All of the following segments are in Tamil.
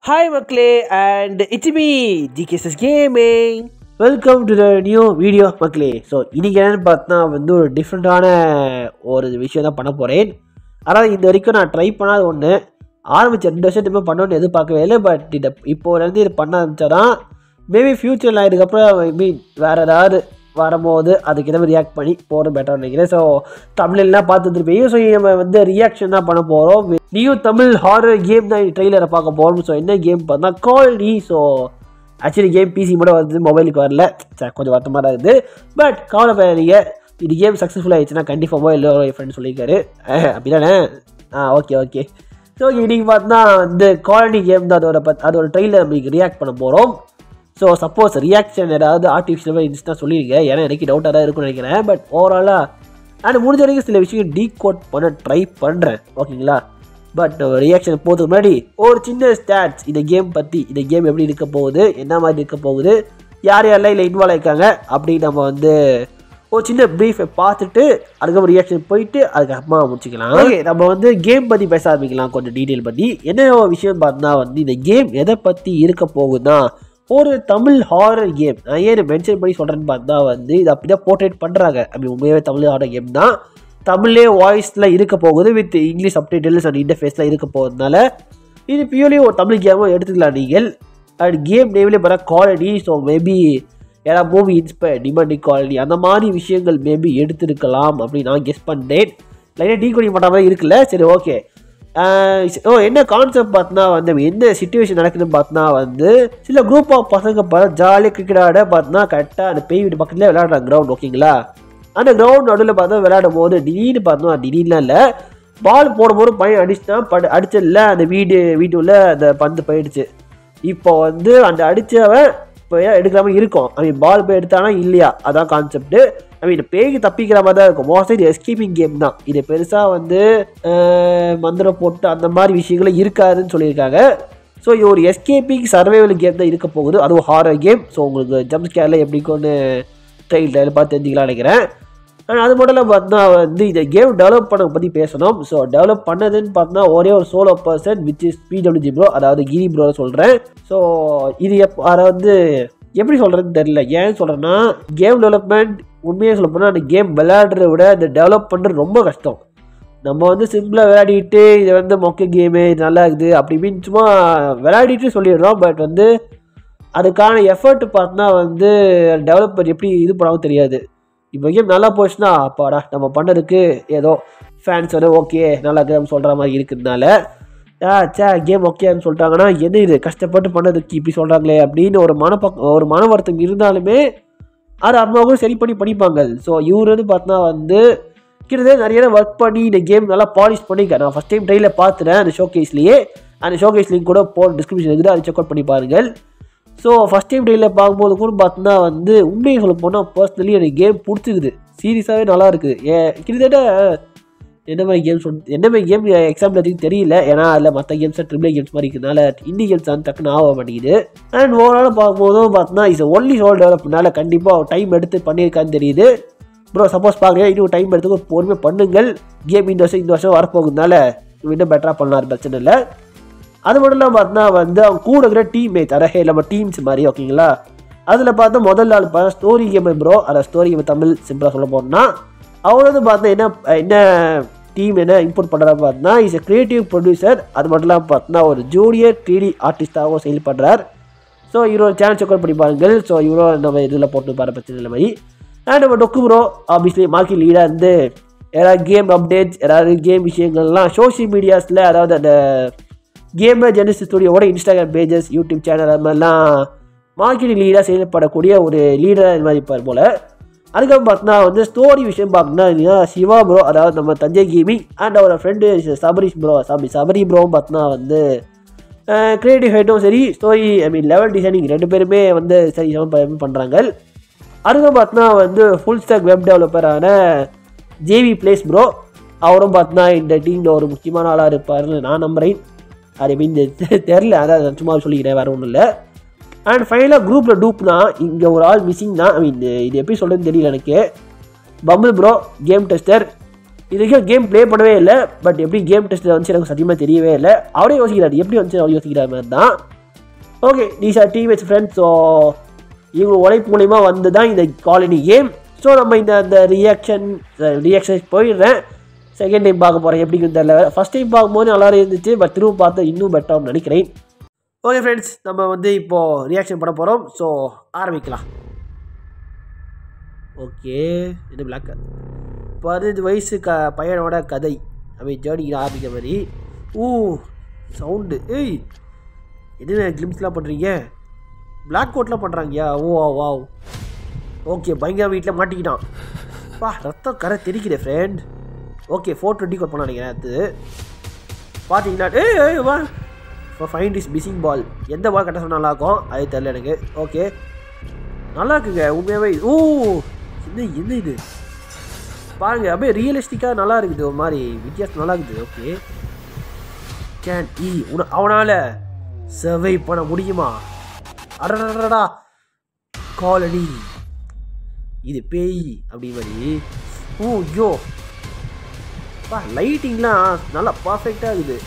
ஹாய் மக்களே and it's me GKSS gaming welcome to the new video மக்களே ஸோ இன்றைக்கி என்னென்னு பார்த்தா வந்து ஒரு டிஃப்ரெண்ட்டான ஒரு விஷயம் தான் பண்ண போகிறேன் ஆனால் இந்த வரைக்கும் நான் ட்ரை பண்ணாத ஒன்று ஆரம்பிச்ச ரெண்டு வருஷத்துக்கு பண்ணணும்னு எதிர்பார்க்கவே இல்லை பட் இதை இப்போலேருந்து இது பண்ண ஆரம்பிச்சா தான் மேபி ஃப்யூச்சரில் இதுக்கப்புறம் ஐ மீன் வேறு ஏதாவது வரும்போது அதுக்கு எதாவது ரியாக்ட் பண்ணி போகிறது பெட்டர்னு நினைக்கிறேன் ஸோ தமிழ்லாம் பார்த்துருப்பீங்க ஸோ நம்ம வந்து ரியாக்ஷன் தான் பண்ண போகிறோம் நியூ தமிழ் ஹாரர் கேம் தான் ட்ரெய்லரை பார்க்க போகிறோம் ஸோ என்ன கேம் பார்த்தா கால் டி ஸோ ஆக்சுவலி கேம் பிசி மட்டும் வருது மொபைலுக்கு வரல சரி, கொஞ்சம் வருத்தமாக தான் இருக்குது பட் கவலைப்படாதீங்க இது கேம் சக்ஸஸ்ஃபுல் ஆயிடுச்சுன்னா கண்டிப்பாக மொபைல் என் ஃப்ரெண்ட் சொல்லியிருக்காரு அஹ், அப்படிதானே ஆ ஓகே ஓகே ஸோ இன்றைக்கி பார்த்தா வந்து காலனி கேம் தான் அதோட பத் அதோட ட்ரெயிலர் நம்ம ரியாக்ட் பண்ண போகிறோம் ஸோ சப்போஸ் ரியாக்ஷன் ஏதாவது ஆர்டிஃபிஷியலாக இருந்துச்சுன்னா சொல்லிடுங்க ஏன்னா எனக்கு டவுட்டாக தான் இருக்கும்னு நினைக்கிறேன் பட் ஓவராலாக நான் முடிஞ்ச வரைக்கும் சில விஷயம் டீகோட் பண்ண ட்ரை பண்ணுறேன் ஓகேங்களா பட் ரியாக்ஷன் போகிறதுக்கு முன்னாடி ஒரு சின்ன ஸ்டாட்ஸ் இந்த கேம் பற்றி இந்த கேம் எப்படி இருக்க போகுது என்ன மாதிரி இருக்க போகுது யார் யாரெல்லாம் இதில் இன்வால்வ் ஆயிருக்காங்க அப்படின்னு நம்ம வந்து ஒரு சின்ன ப்ரீஃபை பார்த்துட்டு அதுக்கப்புறம் ரியாக்ஷன் போயிட்டு அதுக்கப்புறமா முடிச்சுக்கலாம் ஓகே நம்ம வந்து கேம் பற்றி பேச ஆரம்பிக்கலாம் கொஞ்சம் டீட்டெயில் பற்றி என்ன விஷயம் பார்த்தா வந்து இந்த கேம் எதை பற்றி இருக்க போகுதுன்னா ஒரு தமிழ் ஹாரர் கேம் நான் ஏன் மென்ஷன் பண்ணி சொல்கிறேன்னு பார்த்தா வந்து இது அப்படி தான் போர்ட்ரேட் பண்ணுறாங்க அப்படி உண்மையாகவே தமிழ் ஹாரர் கேம் தான் தமிழ்லே வாய்ஸில் இருக்க போகுது வித் இங்கிலீஷ் சப்டைட்டில்ஸ் அண்ட் இன்டர்ஃபேஸில் இருக்க போகிறதுனால இது பியூர்லி ஒரு தமிழ் கேமாக எடுத்துக்கலாம் நீங்கள் அண்ட் கேம் நேம்லேயே பார்த்தா குவாலிட்டி ஸோ மேபி ஏன்னா மூவி இன்ஸ்பயர் டிமாண்டிங் குவாலிட்டி அந்த மாதிரி விஷயங்கள் மேபி எடுத்திருக்கலாம் அப்படின்னு நான் கெஸ் பண்ணேன் லைனாக டீ கோடிங் பண்ணுற மாதிரி இருக்குல்ல சரி ஓகே ஓ என்ன கான்செப்ட் பார்த்தா வந்து என்ன சுச்சுவேஷன் நடக்குதுன்னு பார்த்தா வந்து சில குரூப் ஆஃப் பசங்க பார்த்து ஜாலியாக கிரிக்கெட் ஆட பார்த்தா கரெக்டாக அந்த பேய் வீட்டு பக்கத்தில் விளையாடுறாங்க கிரவுண்ட் ஓகேங்களா அந்த கிரவுண்ட் நடுவில் பார்த்தா விளையாடும் போது திடீர்னு பார்த்தோம் திடீர்னு இல்லை பால் போடும்போது பையன் அடிச்சுட்டான் படு அடிச்சதில்ல அந்த வீடு வீட்டுள்ள அந்த பந்து போயிடுச்சு இப்போ வந்து அந்த அடித்தவன் இப்போ எடுக்காம இருக்கும் ஐ மீன் பால் போய் எடுத்தானா இல்லையா அதான் கான்செப்ட் ஐ மீன் பேய்க்கு தப்பிக்கிற மாதிரி தான் இருக்கும் மோஸ்ட்லி இது எஸ்கேப்பிங் கேம் தான் இது பெருசாக வந்து அஹ், மந்திரம் போட்டு அந்த மாதிரி விஷயங்களும் இருக்காதுன்னு சொல்லியிருக்காங்க ஸோ இது ஒரு எஸ்கேப்பிங் சர்வைவல் கேம் தான் இருக்க போகுது அதுவும் ஹாரர் கேம் ஸோ உங்களுக்கு ஜம்ப் ஸ்கேரில் எப்படிக்கொன்னு ட்ரெயில் பார்த்து தெரிஞ்சுக்கலாம் நினைக்கிறேன் ஆனால் அது மட்டும் இல்லாமல் பார்த்தா வந்து இந்த கேம் டெவலப் பண்ண பற்றி பேசணும் ஸோ டெவலப் பண்ணதுன்னு பார்த்தா ஒரே ஒரு solo person which is PWG bro அதாவது கிரி ப்ரோ சொல்கிறேன் ஸோ இது எப் அதை வந்து எப்படி சொல்கிறதுன்னு தெரியல ஏன் சொல்கிறேன்னா கேம் டெவலப்மெண்ட் உண்மையாக சொல்ல போனால் அந்த கேம் விளையாடுறத விட இந்த டெவலப் பண்ணுறது ரொம்ப கஷ்டம் நம்ம வந்து சிம்பிளாக விளையாடிட்டு இது வந்து மொக்க கேமு இது நல்லா இருக்குது அப்படி இப்படின்னு சும்மா விளையாடிட்டு சொல்லிடுறோம் பட் வந்து அதுக்கான எஃபர்ட் பார்த்தா வந்து டெவலப்பர் எப்படி இது பண்ணாலும் தெரியாது இப்போ கேம் நல்லா போச்சுன்னா அப்பாடா நம்ம பண்ணதுக்கு ஏதோ ஃபேன்ஸ் வந்து ஓகே நல்லா கேம் சொல்கிற மாதிரி இருக்கிறதுனால ஆ சே கேம் ஓகேன்னு சொல்லிட்டாங்கன்னா என்ன இது கஷ்டப்பட்டு பண்ணதுக்கு இப்படி சொல்கிறாங்களே அப்படின்னு ஒரு மனப்பக் ஒரு மன வருத்தம் இருந்தாலுமே அது அம்மாவும் சரி பண்ணி படிப்பாங்க ஸோ இவர் வந்து பார்த்தா வந்து கிட்டத்தட்ட நிறைய ஒர்க் பண்ணி இந்த கேம் நல்லா பாலிஷ் பண்ணிக்க நான் ஃபஸ்ட் டைம் ட்ரையில் பார்த்துட்டேன் அந்த ஷோகேஸ்லேயே அந்த ஷோகேஸ் லிங்க் கூட போ டிஸ்கிரிப்ஷன் இருக்குது அதை செக் அவுட் பண்ணி பாருங்கள் ஸோ ஃபஸ்ட் டைம் ட்ரையில் பார்க்கும்போது கூட பார்த்தோன்னா வந்து உண்மையை சொல்ல போனால் பர்சனலி எனக்கு கேம் பிடிச்சிக்குது சீரியஸாகவே நல்லா இருக்குது ஏ கிட்டத்தட்ட என்ன மாதிரி கேம் சொல் என்ன மாதிரி கேம் எக்ஸாம்பிள் அதுக்கு தெரியல ஏன்னா அதில் மற்ற கேம்ஸ் ட்ரிபிள் கேம்ஸ் மாதிரி இருக்கிறதுனால இந்தி கேம்ஸ் வந்து டக்குன்னு ஆக மாட்டேங்குது அண்ட் ஓவரால் பார்க்கும்போதும் பார்த்தோன்னா இஸ் ஒன்லி சோல் டெவலப்னால கண்டிப்பாக டைம் எடுத்து பண்ணியிருக்கான்னு தெரியுது ப்ரோ சப்போஸ் பார்க்குறேன் இன்னும் டைம் எடுத்து பொறுமையாக பண்ணுங்கள் கேம் இந்த வருஷம் இந்த வருஷம் வரப்போகுதுனால இன்னும் பெட்டராக பண்ணலாம் பிரச்சனை இல்லை அது மட்டும் இல்லாமல் பார்த்தா வந்து அவங்க கூட இருக்கிற டீம் மேட்ச் அதாவது நம்ம டீம்ஸ் மாதிரி ஓகேங்களா அதில் பார்த்தா முதல் நாள் பார்த்தா ஸ்டோரி கேம் ப்ரோ அதை ஸ்டோரி கேம் தமிழ் சிம்பிளாக சொல்ல போனோம்னா அவர் வந்து பார்த்தா என்ன என்ன டீம் என்ன இம்போர்ட் பண்ணுறா பார்த்தா இஸ் எ கிரியேட்டிவ் ப்ரொடியூசர் அது மட்டும் இல்லாமல் பார்த்தா ஒரு ஜூனியர் த்ரீடி ஆர்டிஸ்டாகவும் செயல்படுறார் ஸோ இவரோட சேனல் செக் பண்ணி பாருங்கள் ஸோ இவரோ நம்ம இதில் போட்டு பாரு பிரச்சனை இல்லை மாதிரி அண்ட் நம்ம டொக்கு ப்ரோ ஆப்வியஸ்லி மார்க்கெட் லீடாக இருந்து ஏதாவது கேம் அப்டேட்ஸ் ஏதாவது கேம் விஷயங்கள்லாம் சோஷியல் மீடியாஸில் அதாவது அந்த கேமர் ஜெனசி ஸ்டுடியோட இன்ஸ்டாகிராம் பேஜஸ் யூடியூப் சேனல் அது மாதிரிலாம் மார்க்கெட்டிங் லீடாக செயல்படக்கூடிய ஒரு லீடராக இது மாதிரி இருப்பார் போல் அதுக்கப்புறம் பார்த்தோன்னா வந்து ஸ்டோரி விஷயம் பார்த்தோன்னா சிவா ப்ரோ அதாவது நம்ம தஞ்சை கேமிங் அண்ட் அவரோட friend Sabarish bro sorry Sabari ப்ரோவும் பார்த்தோன்னா வந்து கிரியேட்டிவ் ஹைட்டும் சரி story I mean level designing ரெண்டு பேருமே வந்து சரி சமம் பண்ணுறாங்க அதுக்கப்புறம் பார்த்தோன்னா வந்து ஃபுல் ஸ்டாக் வெப் டெவலப்பரான ஜேவி பிளேஸ் ப்ரோ அவரும் பார்த்தோன்னா இந்த டீமில் ஒரு முக்கியமான ஆளாக இருப்பார்னு நான் நம்புகிறேன் அது மீன் தெரில அதான் நான் சும்மா சொல்லிக்கிறேன் வேறு ஒன்றும் இல்லை அண்ட் ஃபைனலாக குரூப்பில் டூப்னா இங்கே ஒரு ஆள் மிஸ்ஸிங் தான் ஐ மீன் இது எப்படி சொல்கிறதுன்னு தெரியல எனக்கு பம்பிள் ப்ரோ கேம் டெஸ்டர் இது வரைக்கும் கேம் ப்ளே பண்ணவே இல்லை பட் எப்படி கேம் டெஸ்ட்டில் வந்து எனக்கு சத்தியமாக தெரியவே இல்லை அவரே யோசிக்கிறாரு எப்படி வந்து அவர் யோசிக்கிற மாதிரி தான் okay these are team friends so இவங்க உழைப்பு மூலிமா வந்து தான் இந்த காலனி கேம் ஸோ நம்ம இந்த அந்த ரியாக்ஷன் ரியாக்ஷன் போயிடுறேன் செகண்ட் டைம் பார்க்க போகிறேன் எப்படின்னு தெரியல ஃபஸ்ட் டைம் பார்க்கும்போது நல்லா இருந்துச்சு பட் திரும்ப பார்த்தா இன்னும் பெட்டர்னு நினைக்கிறேன் ஓகே ஃப்ரெண்ட்ஸ் நம்ம வந்து இப்போது ரியாக்ஷன் பண்ண போகிறோம் ஸோ ஆரம்பிக்கலாம் ஓகே இது பிளாக் பதினஞ்சு வயசு க பையனோட கதை அவன் ஜேர்னிக்கு ஆரம்பிக்கிற மாதிரி ஊ சவுண்டு ஏய் என்ன கிளிம்ஸ்லாம் பண்ணுறீங்க பிளாக் கோட்லாம் பண்ணுறாங்கயா ஓ வாவ் ஓகே பயங்கர வீட்டில் மாட்டிக்கிட்டான் பா ரத்தம் கரை தெரிக்குது friend okay four twenty code பண்ண நினைக்கிறேன் அது பார்த்தீங்கன்னா ஏய் ஏய் வா இப்போ ஃபைண்ட் இஸ் மிஸ்ஸிங் பால் எந்த பால் கட்ட சொன்னா நல்லாயிருக்கும் அது தெரில எனக்கு ஓகே நல்லா இருக்குங்க உண்மையாகவே ஓ என்ன என்ன இது பாருங்க அப்படியே ரியலிஸ்டிக்காக நல்லா இருக்குது ஒரு மாதிரி வித்தியாசம் நல்லா இருக்குது ஓகே கேன் இ உன அவனால் சர்வை பண்ண முடியுமா அடடடடா காலனி இது பேய் அப்படி மாதிரி ஓ ஐயோ பா லைட்டிங்லாம் நல்லா பர்ஃபெக்டாக இருக்குது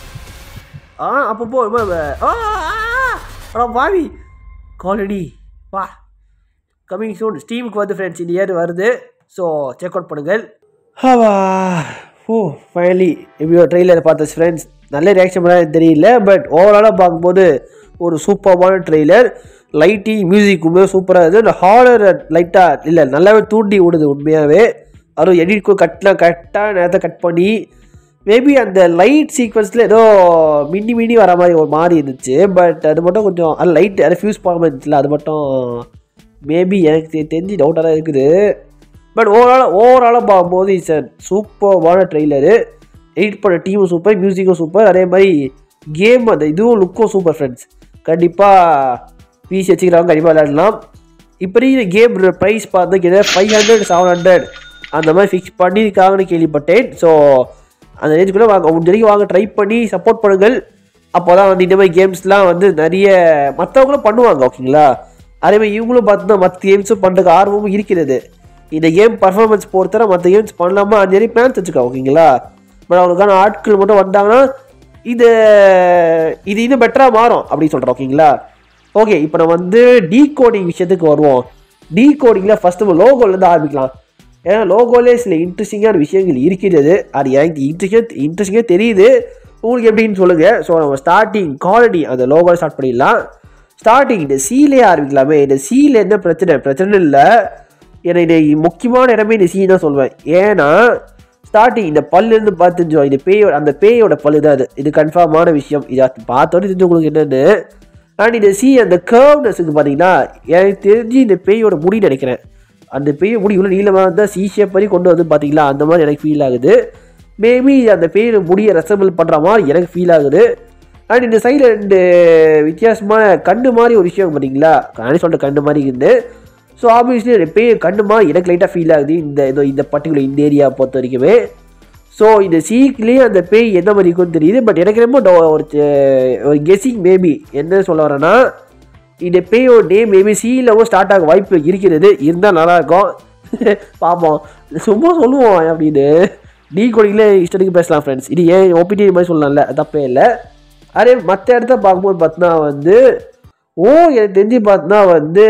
ஆ அப்பப்போ ஒரு மாதிரி வே- ஆ ஆ, ஆ, அட பாவி காலனி பா கம்மிங் சூன் ஸ்டீமுக்கு வந்து ஃப்ரெண்ட்ஸ் இந்த இயர் வருது ஸோ செக் அவுட் பண்ணுங்கள் ஹவா ஓ ஃபைனலி எப்படியோ ட்ரெய்லர் பார்த்தாச்சு ஃப்ரெண்ட்ஸ் நல்ல ரியாக்ஷன் பண்ண தெரியல பட் ஓவராலாக பார்க்கும்போது ஒரு சூப்பரான ட்ரெய்லர் லைட்டிங் மியூசிக் உண்மையாக சூப்பராக இருக்குது இந்த ஹாரர் லைட்டாக இல்லை நல்லாவே தூண்டி விடுது உண்மையாகவே அதுவும் எடிட் கட்லாம் கரெக்டாக நேரத்தை கட் பண்ணி மேபி அந்த லைட் சீக்வன்ஸில் ஏதோ மின்னி மின்னி வர மாதிரி ஒரு மாதிரி இருந்துச்சு பட் அது மட்டும் கொஞ்சம் அது லைட் அது ஃபியூஸ் பண்ணாமல் இருந்துச்சுல அது மட்டும் மேபி எனக்கு தெ- தெரிஞ்சு டவுட்டாக தான் இருக்குது பட் ஓவரால் ஓவராலாக பார்க்கும்போது இட்ஸ் அ சூப்பர்வான ட்ரெய்லரு எடிட் பண்ண டீமும் சூப்பர் மியூசிக்கும் சூப்பர் அதே மாதிரி கேம் அந்த இதுவும் லுக்கும் சூப்பர் ஃப்ரெண்ட்ஸ் கண்டிப்பாக பிசி வச்சுக்கிறவங்க கண்டிப்பாக விளையாடலாம் இப்போதைக்கு இந்த கேம் ப்ரைஸ் பார்த்தா கிட்ட ஃபைவ் ஹண்ட்ரட் செவன் ஹண்ட்ரட் அந்த மாதிரி ஃபிக்ஸ் பண்ணியிருக்காங்கன்னு கேள்விப்பட்டேன் ஸோ அந்த ரேஞ்சுக்குள்ளே வாங்க முடிஞ்ச வரைக்கும் வாங்க ட்ரை பண்ணி சப்போர்ட் பண்ணுங்கள் அப்போ தான் வந்து இந்த மாதிரி கேம்ஸ்லாம் வந்து நிறைய மற்றவங்களும் பண்ணுவாங்க ஓகேங்களா அதே மாதிரி இவங்களும் பார்த்தோன்னா மற்ற கேம்ஸும் பண்ணுறதுக்கு ஆர்வமும் இருக்கிறது இந்த கேம் பர்ஃபார்மன்ஸ் பொறுத்தவரை மற்ற கேம்ஸ் பண்ணலாமா அந்த மாதிரி பிளான்ஸ் வச்சுக்கோ ஓகேங்களா பட் அவங்களுக்கான ஆட்கள் மட்டும் வந்தாங்கன்னா இது இது இன்னும் பெட்டராக மாறும் அப்படின்னு சொல்கிறோம் ஓகேங்களா ஓகே இப்போ நம்ம வந்து டீகோடிங் விஷயத்துக்கு வருவோம் டீகோடிங்கில் ஃபஸ்ட் நம்ம லோகோலேருந்து ஆரம்பிக்கலாம் ஏன்னா லோகோலே சில இன்ட்ரெஸ்டிங்கான விஷயங்கள் இருக்கிறது அது எனக்கு இன்ட்ரெஸ்டிங் இன்ட்ரெஸ்டிங்காக தெரியுது உங்களுக்கு எப்படின்னு சொல்லுங்கள் ஸோ நம்ம ஸ்டார்டிங் காலனி அந்த லோகோவில் ஸ்டார்ட் பண்ணிடலாம் ஸ்டார்டிங் இந்த சீலே ஆரம்பிக்கலாமே இந்த சீல என்ன பிரச்சனை பிரச்சனை இல்லை எனக்கு இந்த முக்கியமான இடமே இந்த சீ தான் சொல்வேன் ஏன்னா ஸ்டார்டிங் இந்த பல்லுலேருந்து பார்த்துஞ்சோம் இந்த பேயோட அந்த பேயோட பல்லு தான் அது இது கன்ஃபார்மான விஷயம் இதை பார்த்தோன்னே தெரிஞ்சு உங்களுக்கு என்னென்னு அண்ட் இந்த சி அந்த கர்வ்னஸுக்கு பார்த்தீங்கன்னா எனக்கு தெரிஞ்சு இந்த பேயோட முடி நினைக்கிறேன் அந்த பேய் முடி இவ்வளோ நீளமாக இருந்தால் சி ஷேப் பண்ணி கொண்டு வந்து பார்த்தீங்களா அந்த மாதிரி எனக்கு ஃபீல் ஆகுது மேபி அந்த பேய் முடியை ரெசபிள் பண்ணுற மாதிரி எனக்கு ஃபீல் ஆகுது அண்ட் இந்த சைடில் ரெண்டு வித்தியாசமான கண்ணு மாதிரி ஒரு விஷயம் பார்த்தீங்களா நானே சொல்கிற கண்ணு மாதிரி இருக்குது ஸோ ஆப்வியஸ்லி அந்த பேய் கண்ணு மாதிரி எனக்கு லைட்டாக ஃபீல் ஆகுது இந்த இதோ இந்த பர்டிகுலர் இந்த ஏரியா பொறுத்த வரைக்குமே ஸோ இந்த சீக்லேயே அந்த பேய் எந்த மாதிரி இருக்குன்னு தெரியுது பட் எனக்கு ரொம்ப டோ- ஒரு சே- ஒரு கெஸிங் மேபி என்ன சொல்ல வரேன்னா இந்த பேயோட நேம் மேபி சீலவும் ஸ்டார்ட் ஆக வாய்ப்பு இருக்கிறது இருந்தால் நல்லாயிருக்கும் பார்ப்போம் சும்மா சொல்லுவோம் அப்படின்னு டீ கோடிங்களே இஷ்டத்துக்கு பேசலாம் ஃப்ரெண்ட்ஸ் இது ஏன் ஒப்பீனியன் மாதிரி சொல்லலாம்ல தப்பே இல்லை அதே மற்ற இடத்த பார்க்கும்போது பார்த்தீங்கன்னா வந்து ஓ எனக்கு தெரிஞ்சு பார்த்தீங்கன்னா வந்து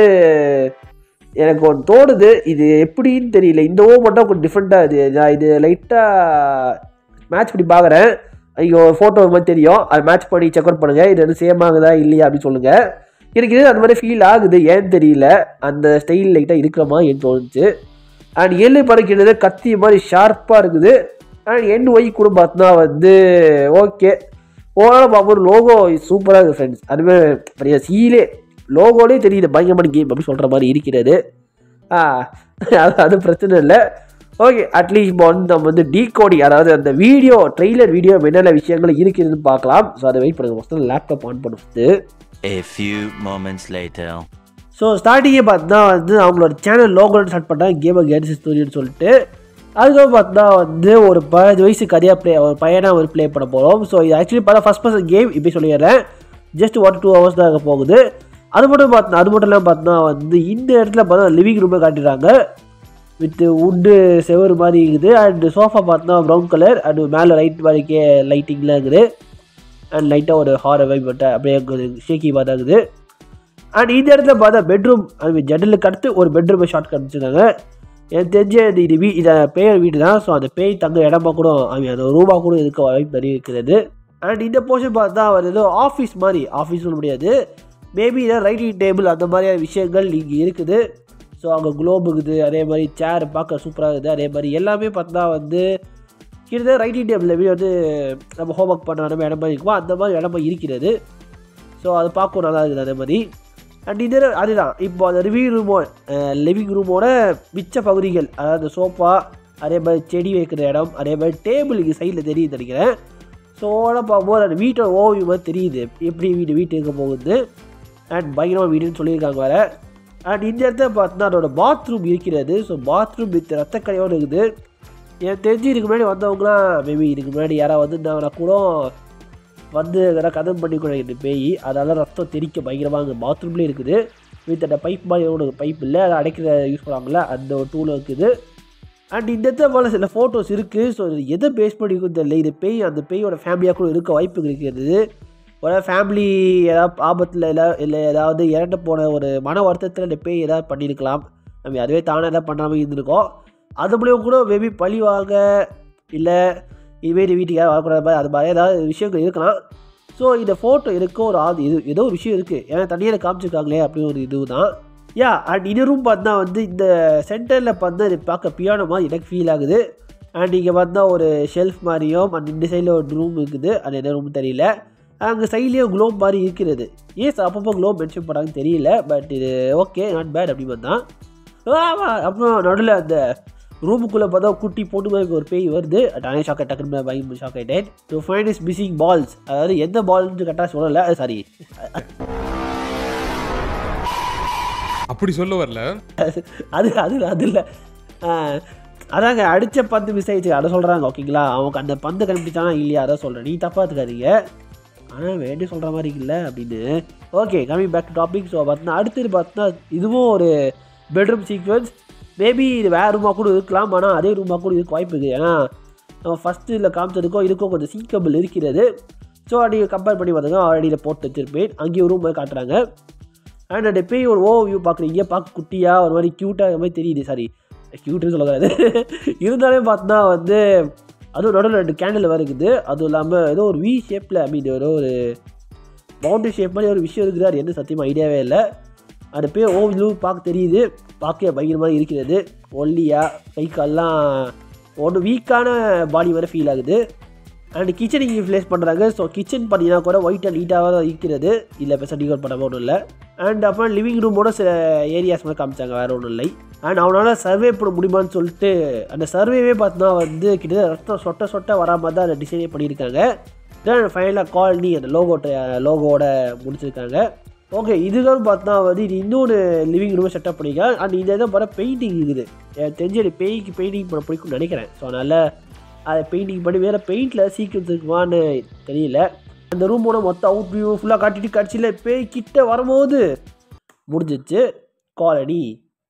எனக்கு ஒன்று தோணுது இது எப்படின்னு தெரியல இந்த ஓ மட்டும் கொஞ்சம் டிஃப்ரெண்ட்டாக இது நான் இது லைட்டாக மேட்ச் பண்ணி பார்க்குறேன் ஐயோ ஃபோட்டோ மாதிரி தெரியும் அது மேட்ச் பண்ணி செக் அவுட் பண்ணுங்கள் இது வந்து சேம் ஆகுதா இல்லையா அப்படின்னு சொல்லுங்கள் எனக்கு இது அந்த மாதிரி ஃபீல் ஆகுது ஏன்னு தெரியல அந்த ஸ்டைல் லைட்டாக இருக்கிற மாதிரி எனக்கு தோணுச்சு அண்ட் எள்ளு பறக்கிறது கத்தி மாதிரி ஷார்ப்பாக இருக்குது அண்ட் என் ஒய் கூட பார்த்தோன்னா வந்து ஓகே ஓவரால் பார்க்கும்போது லோகோ சூப்பராக இருக்குது ஃப்ரெண்ட்ஸ் அதுவே பெரிய சீலே லோகோலே தெரியுது பயங்கரமான கேம் அப்படின்னு சொல்கிற மாதிரி இருக்கிறது ஆ அது அது பிரச்சனை இல்லை ஓகே அட்லீஸ்ட் இப்போ வந்து நம்ம வந்து டீகோடிங் அதாவது அந்த வீடியோ ட்ரெய்லர் வீடியோ என்னென்ன விஷயங்கள் இருக்குதுன்னு பார்க்கலாம் ஸோ அதை வெயிட் பண்ணுங்க ஃபஸ்ட்டு லேப்டாப் ஆன் பண்ணுறது A few moments later. So ஸ்டார்டிங்கே பார்த்தா வந்து அவங்களோட சேனல் லோகோன்னு ஸ்டார்ட் பண்ணாங்க கேமர் கேட்ஸ் ஸ்டோரின்னு சொல்லிட்டு அதுக்கப்புறம் பார்த்தா வந்து ஒரு பதினஞ்சு வயசு கதையாக ப்ளே ஒரு பையனாக ஒரு ப்ளே பண்ண போகிறோம் ஸோ இது ஆக்சுவலி பார்த்தா ஃபஸ்ட் பர்சன் கேம் இப்படி சொல்லிடுறேன் ஜஸ்ட் ஒன் டூ ஹவர்ஸ் தான் இருக்க போகுது அது மட்டும் பார்த்தா அது மட்டும் இல்லாமல் பார்த்தா வந்து இந்த இடத்துல பார்த்தா லிவிங் ரூமை காட்டிடுறாங்க வித் வுட்டு செவரு மாதிரி இருக்குது அண்ட் சோஃபா பார்த்தா ப்ரௌன் கலர் அண்ட் மேலே லைட் மாதிரிக்கே லைட்டிங்லாம் இருக்குது அண்ட் லைட்டாக ஒரு ஹாரர் வைப் பட்ட அப்படியே ஷேக்கி பார்த்தா இருக்குது அண்ட் இந்த இடத்துல பார்த்தா பெட்ரூம் அது ஜன்னலுக்கு அடுத்து ஒரு பெட்ரூமை ஷார்ட் காமிச்சிருக்காங்க எனக்கு தெரிஞ்ச இது இது வீ இதை பேர் வீடு தான் ஸோ அந்த பேய் தங்க இடமா கூட அவங்க அந்த ரூபா கூட இருக்க வாய்ப்பு நிறைய இருக்கிறது அண்ட் இந்த போர்ஷன் பார்த்தா அவர் ஏதோ ஆஃபீஸ் மாதிரி ஆஃபீஸ் சொல்ல முடியாது மேபி இதான் ரைட்டிங் டேபிள் அந்த மாதிரியான விஷயங்கள் இங்கே இருக்குது ஸோ அங்கே குளோப் இருக்குது அதே மாதிரி சேர் பார்க்க சூப்பராக இருக்குது அதே மாதிரி எல்லாமே பார்த்தா வந்து கிட்டத்தட்ட ரைட்டிங் டேபிள் எப்படி வந்து நம்ம ஹோம் ஒர்க் பண்ண நம்ம இடம் மாதிரி இருக்குமோ அந்த மாதிரி இடமா இருக்கிறது ஸோ அது பார்க்க நல்லா இருக்குது அதே மாதிரி அண்ட் இது அதுதான் இப்போ அந்த ரிவ்யூ ரூமோ லிவிங் ரூமோட மிச்ச பகுதிகள் அதாவது சோஃபா அதே மாதிரி செடி வைக்கிற இடம் அதே மாதிரி டேபிளுக்கு சைடில் தெரியுது நினைக்கிறேன் ஸோ ஓட பார்க்கும்போது அந்த வீட்டோட ஓவியம் மாதிரி தெரியுது எப்படி வீடு வீட்டு இருக்க போகுது அண்ட் பயங்கரமாக வீடுன்னு சொல்லியிருக்காங்க வேறு அண்ட் இந்த இடத்துல பார்த்தீங்கன்னா அதோட பாத்ரூம் இருக்கிறது ஸோ பாத்ரூம் வித் ரத்தக்கரையோடு இருக்குது எனக்கு தெரிஞ்சு இதுக்கு முன்னாடி வந்தவங்களாம் மேபி இதுக்கு முன்னாடி யாராவது வந்திருந்தாங்கன்னா கூட வந்து எதனா கதம் பண்ணி கூட இந்த பேய் அதனால ரத்தம் தெறிக்க பயங்கரமாக அங்கே பாத்ரூம்லேயே இருக்குது வித் அந்த பைப் மாதிரி ஒரு பைப் இல்லை அதை அடைக்கிற யூஸ் பண்ணுவாங்கள்ல அந்த ஒரு டூல் இருக்குது அண்ட் இந்த இடத்துல போல சில ஃபோட்டோஸ் இருக்குது ஸோ இது எதை பேஸ் பண்ணி இருக்குன்னு தெரியல இது பேய் அந்த பேயோட ஃபேமிலியாக கூட இருக்க வாய்ப்பு இருக்கிறது ஒரு ஃபேமிலி ஏதாவது ஆபத்தில் இல்லை இல்லை ஏதாவது இறந்து போன ஒரு மன வருத்தத்தில் இந்த பேய் ஏதாவது பண்ணியிருக்கலாம் நம்ம அதுவே தானே ஏதாவது பண்ணாமல் இருந்திருக்கோம் அது மூலியம் கூட மேபி பழி வாங்க இல்லை இதுமாரி வீட்டுக்கு யாரும் வரக்கூடாது மாதிரி அது மாதிரி ஏதாவது விஷயங்கள் இருக்கலாம் ஸோ இந்த ஃபோட்டோ இருக்க ஒரு ஆது இது ஏதோ ஒரு விஷயம் இருக்குது ஏன்னா தண்ணியில் காமிச்சிருக்காங்களே அப்படின்னு ஒரு இது தான் யா அண்ட் இந்த ரூம் பார்த்தா வந்து இந்த சென்டரில் பார்த்தா இது பார்க்க பியானோ மாதிரி எனக்கு ஃபீல் ஆகுது அண்ட் இங்கே பார்த்தா ஒரு ஷெல்ஃப் மாதிரியும் அண்ட் இந்த சைடில் ஒரு ரூம் இருக்குது அது என்ன ரூம் தெரியல அங்கே சைட்லேயும் குளோப் மாதிரி இருக்கிறது ஏன் அப்பப்போ குளோப் மென்ஷன் பண்ணாங்கன்னு தெரியல பட் இது ஓகே நாட் பேட் அப்படி பார்த்தா ஆமாம் அப்புறம் நடுவில் அந்த ரூமுக்குள்ளே பார்த்தா குட்டி பொண்ணு மாதிரி ஒரு பேய் வருது நானே ஷாக் டக்குன்னு பயங்கர ஷாக் ஆகிட்டேன் to find is missing balls அதாவது எந்த பால்னு கரெக்டாக சொல்லலை சாரி அப்படி சொல்ல வரல அது அது இல்ல, அது இல்லை அதாங்க அடித்த பந்து மிஸ் ஆயிடுச்சு அதை சொல்கிறாங்க ஓகேங்களா அவங்க அந்த பந்து கண்டுபிடிச்சானா இல்லையா அதான் சொல்கிறேன் நீ தப்பாக இருக்காதீங்க ஆனால் வேண்டி சொல்கிற மாதிரி இல்லை அப்படின்னு okay coming back to topic so பார்த்தீங்கன்னா அடுத்தது பார்த்தீங்கன்னா இதுவும் ஒரு பெட்ரூம் சீக்வன்ஸ் மேபி இது வேறு ரூமாக கூட இருக்கலாம் ஆனால் அதே ரூமாக கூட இருக்க வாய்ப்பு இருக்குது ஏன்னா நம்ம ஃபஸ்ட்டு இதில் காமிச்சதுக்கும் இதுக்கும் கொஞ்சம் சீக்கபிள் இருக்கிறது ஸோ அப்படி கம்பேர் பண்ணி பார்த்தீங்கன்னா ஆல்ரெடி இதை போட்டு வச்சிருப்பேன் அங்கேயும் ரூம் காட்டுறாங்க அண்ட் அந்த பேய் ஒரு ஓ வியூ பார்க்குறீங்க பார்க்க குட்டியாக ஒரு மாதிரி க்யூட்டாக மாதிரி தெரியுது சாரி க்யூட்டுன்னு சொல்லக்கூடாது இருந்தாலே பார்த்தா வந்து அதுவும் நடுவில் ரெண்டு கேண்டில் வருகுது அதுவும் இல்லாமல் ஏதோ ஒரு வி ஷேப்பில் ஐ மீன் ஏதோ ஒரு பவுண்டரி ஷேப் மாதிரி ஒரு விஷயம் இருக்குது அது எந்த சத்தியமாக ஐடியாவே இல்லை அந்த பேர் ஓ வியூ பார்க்க தெரியுது பார்க்க பயங்கரமாக இருக்கிறது ஒல்லியாக கை கால்லாம் ஒன்று வீக்கான பாடி வரை ஃபீல் ஆகுது அண்ட் கிச்சன் இங்கே ப்ளேஸ் பண்ணுறாங்க ஸோ கிச்சன் பார்த்தீங்கன்னா கூட ஒயிட் அண்ட் நீட்டாக தான் இருக்கிறது இல்லை பெருசாக டீகோட் பண்ணாமல் ஒன்றும் இல்லை அண்ட் அப்புறம் லிவிங் ரூமோட சில ஏரியாஸ் மாதிரி காமிச்சாங்க வேறு ஒன்றும் இல்லை அண்ட் அவனால் சர்வே பண்ண முடியுமான்னு சொல்லிட்டு அந்த சர்வேவே பார்த்தோன்னா வந்து கிட்டத்தட்ட ரத்தம் சொட்ட சொட்ட வரா மாதிரி தான் அந்த டிசைனே பண்ணியிருக்காங்க தென் ஃபைனலாக காலனி அந்த லோகோட்ட லோகோட முடிச்சிருக்காங்க ஓகே இதுதான் பார்த்தா வந்து இது இன்னொரு லிவிங் ரூமை செட்டப் பண்ணியிருக்காங்க அண்ட் இந்த இதை பார்த்தா பெயிண்டிங் இருக்குது எனக்கு தெரிஞ்சு எனக்கு பெயிக்கு பெயிண்டிங் பண்ண பிடிக்கும்னு நினைக்கிறேன் ஸோ அதனால் அதை பெயிண்டிங் பண்ணி வேறு பெயிண்டில் சீக்கிரம் இருக்குமான்னு தெரியல அந்த ரூமோட மொத்த அவுட் வியூ ஃபுல்லாக காட்டிட்டு கடைசியில் பேய் கிட்ட வரும்போது முடிஞ்சிச்சு காலனி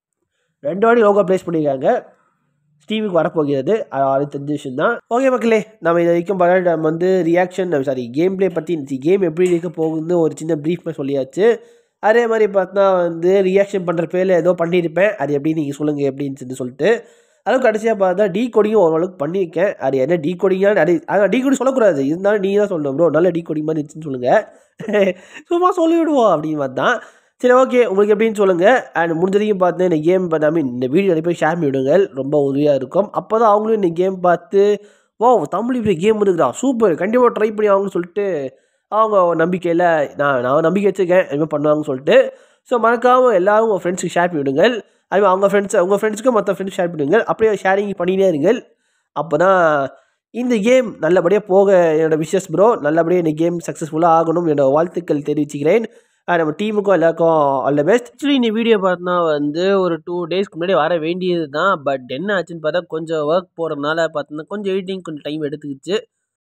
ரெண்டு வாட்டி லோகோ ப்ளேஸ் பண்ணியிருக்காங்க ஸ்டீமுக்கு வரப்போகிறது அது அது தெரிஞ்ச விஷயம் தான் ஓகே மக்களே நம்ம இது வரைக்கும் பல நம்ம வந்து ரியாக்ஷன் சாரி கேம் ப்ளே பற்றி கேம் எப்படி இருக்க போகுதுன்னு ஒரு சின்ன ப்ரீஃபாக சொல்லியாச்சு அதே மாதிரி பார்த்தா வந்து ரியாக்ஷன் பண்ணுற பேரில் ஏதோ பண்ணியிருப்பேன் அது எப்படி நீங்கள் சொல்லுங்கள் எப்படின்னு சொல்லி சொல்லிட்டு அதுவும் கடைசியாக பார்த்தா டீ கோடிங்கும் ஓரளவுக்கு பண்ணியிருக்கேன் அது என்ன டீ கோடிங்கான அது அதான் டீ கோடிங் சொல்லக்கூடாது இருந்தாலும் நீங்கள் தான் சொல்லணும் ப்ரோ நல்ல டீ கோடிங் மாதிரி இருந்துச்சுன்னு சொல்லுங்கள் சும்மா சொல்லிவிடுவோம் அப்படின்னு பார்த்தா சரி ஓகே உங்களுக்கு எப்படின்னு சொல்லுங்கள் அண்ட் முடிஞ்சதையும் பார்த்து இந்த கேம் ஐ மீன் இந்த வீடியோ நிறைய பேர் ஷேர் பண்ணிவிடுங்கள் ரொம்ப உதவியாக இருக்கும் அப்போ தான் அவங்களும் இந்த கேம் பார்த்து ஓ தமிழ் இப்படி கேம் இருக்குதா சூப்பர் கண்டிப்பாக ட்ரை பண்ணி ஆகும்னு சொல்லிட்டு அவங்க நம்பிக்கையில் நான் நான் நம்பிக்கை வச்சுருக்கேன் இனிமேல் பண்ணுவாங்கன்னு சொல்லிட்டு ஸோ மறக்காமல் எல்லாரும் உங்கள் ஃப்ரெண்ட்ஸுக்கு ஷேர் பண்ணிவிடுங்கள் அது அவங்க ஃப்ரெண்ட்ஸ் உங்கள் ஃப்ரெண்ட்ஸுக்கும் மற்ற ஃப்ரெண்ட்ஸ் ஷேர் பண்ணுங்கள் அப்படியே ஷேரிங் பண்ணினே இருங்கள் அப்போ தான் இந்த கேம் நல்லபடியாக போக என்னோட விஷஸ் ப்ரோ நல்லபடியாக இந்த கேம் சக்ஸஸ்ஃபுல்லாக ஆகணும் என்னோட வாழ்த்துக்கள் தெரிவிச்சுக்கிறேன் அஹ் நம்ம டீமுக்கும் எல்லாருக்கும் ஆல் த பெஸ்ட் ஆக்சுவலி இந்த வீடியோ பார்த்தா வந்து ஒரு டூ டேஸ்க்கு முன்னாடி வர வேண்டியது தான் பட் என்ன ஆச்சுன்னு பார்த்தா கொஞ்சம் ஒர்க் போகிறதுனால பார்த்தோன்னா கொஞ்சம் எடிட்டிங் கொஞ்சம் டைம் எடுத்துக்கிச்சு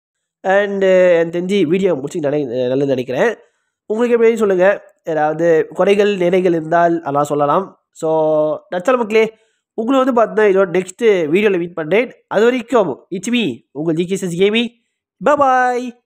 அண்டு எனக்கு தெரிஞ்சு வீடியோ முடிச்சு நினை நல்லது நினைக்கிறேன் உங்களுக்கு எப்படி சொல்லுங்கள் ஏதாவது குறைகள் நிறைகள் இருந்தால் அதெல்லாம் சொல்லலாம் ஸோ நச்சல மக்களே உங்களை வந்து பார்த்தா இதோட நெக்ஸ்ட்டு வீடியோவில் மீட் பண்ணுறேன் அது வரைக்கும் இட்ஸ் மீ உங்கள் ஜிகேசஸ் கேமி பாய்